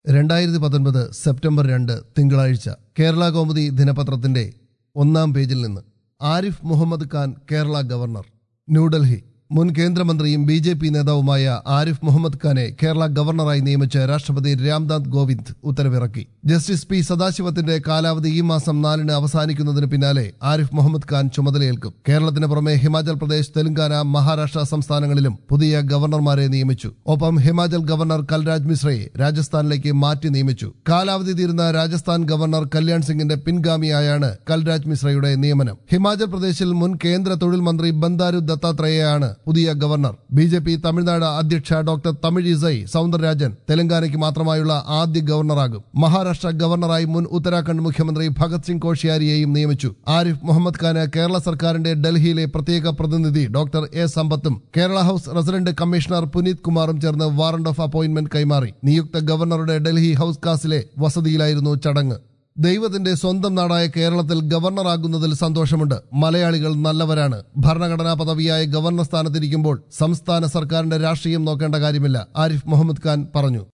രണ്ടായിരത്തി പത്തൊൻപത് സെപ്റ്റംബർ രണ്ട് തിങ്കളാഴ്ച കേരള കൗമുദി ദിനപത്രത്തിന്റെ ഒന്നാം പേജിൽ നിന്ന് ആരിഫ് മുഹമ്മദ് ഖാൻ കേരള ഗവർണർ ന്യൂഡൽഹി മുൻ കേന്ദ്രമന്ത്രിയും ബി ജെ പി നേതാവുമായ ആരിഫ് മുഹമ്മദ് ഖാനെ കേരള ഗവർണറായി നിയമിച്ച് രാഷ്ട്രപതി രാംനാഥ് കോവിന്ദ് ഉത്തരവിറക്കി ജസ്റ്റിസ് പി സദാശിവത്തിന്റെ കാലാവധി ഈ മാസം നാലിന് അവസാനിക്കുന്നതിന് പിന്നാലെ ആരിഫ് മുഹമ്മദ് ഖാൻ ചുമതലയേൽക്കും കേരളത്തിന് പുറമെ ഹിമാചൽ പ്രദേശ് തെലങ്കാന മഹാരാഷ്ട്ര സംസ്ഥാനങ്ങളിലും പുതിയ ഗവർണർമാരെ നിയമിച്ചു ഒപ്പം ഹിമാചൽ ഗവർണർ കൽരാജ് മിശ്രയെ രാജസ്ഥാനിലേക്ക് മാറ്റി നിയമിച്ചു കാലാവധി തീരുന്ന രാജസ്ഥാൻ ഗവർണർ കല്യാൺ സിംഗിന്റെ പിൻഗാമിയായാണ് കൽരാജ് മിശ്രയുടെ നിയമനം ഹിമാചൽ പ്രദേശിൽ മുൻ കേന്ദ്ര തൊഴിൽ മന്ത്രി ബന്ദാരു ദത്താത്രേയയാണ് പുതിയ governor B J P Tamil Nadu അധ്യക്ഷ ഡോക്ടർ തമിഴിസൈ സൗന്ദരരാജൻ തെലങ്കാനയ്ക്ക് മാത്രമായുള്ള ആദ്യ ഗവർണറാകും മഹാരാഷ്ട്ര ഗവർണറായി മുൻ ഉത്തരാഖണ്ഡ് മുഖ്യമന്ത്രി ഭഗത് സിംഗ് കോഷിയാരിയെയും നിയമിച്ചു ആരിഫ് മുഹമ്മദ് ഖാന് കേരള സർക്കാരിന്റെ ഡൽഹിയിലെ പ്രത്യേക പ്രതിനിധി ഡോക്ടർ എ സമ്പത്തും Kerala house resident commissioner Puneet കുമാറും ചേർന്ന് വാറണ്ട് ഓഫ് അപ്പോയിന്റ്മെന്റ് കൈമാറി നിയുക്ത ഗവർണറുടെ ഡൽഹി ഹൌസ് കാസിലെ വസതിയിലായിരുന്നു ചടങ്ങ് ദൈവത്തിന്റെ സ്വന്തം നാടായ കേരളത്തിൽ ഗവർണറാകുന്നതിൽ സന്തോഷമുണ്ട് മലയാളികൾ നല്ലവരാണ് ഭരണഘടനാ പദവിയായ ഗവർണർ സ്ഥാനത്തിരിക്കുമ്പോൾ സംസ്ഥാന സർക്കാരിന്റെ രാഷ്ട്രീയം നോക്കേണ്ട കാര്യമില്ല ആരിഫ് മുഹമ്മദ് ഖാൻ പറഞ്ഞു